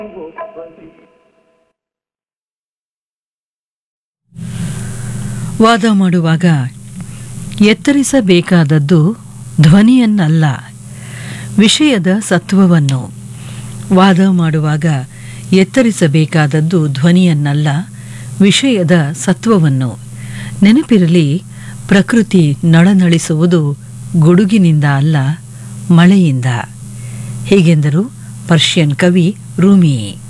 ವಾದ ಮಾಡುವಾಗ ಎತ್ತರಿಸಬೇಕಾದದ್ದು ಧ್ವನಿಯನ್ನಲ್ಲ ವಿಷಯದ ಸತ್ವವನ್ನು ವಾದ ಮಾಡುವಾಗ ಎತ್ತರಿಸಬೇಕಾದದ್ದು ಧ್ವನಿಯನ್ನಲ್ಲ ವಿಷಯದ ಸತ್ವವನ್ನು ನೆನಪಿರಲಿ ಪ್ರಕೃತಿ ನಳನಳಿಸುವುದು ಗುಡುಗಿನಿಂದ ಅಲ್ಲ ಮಳೆಯಿಂದ ಹೀಗೆಂದರು ಪರ್ಷಿಯನ್ ಕವಿ ರೂಮಿ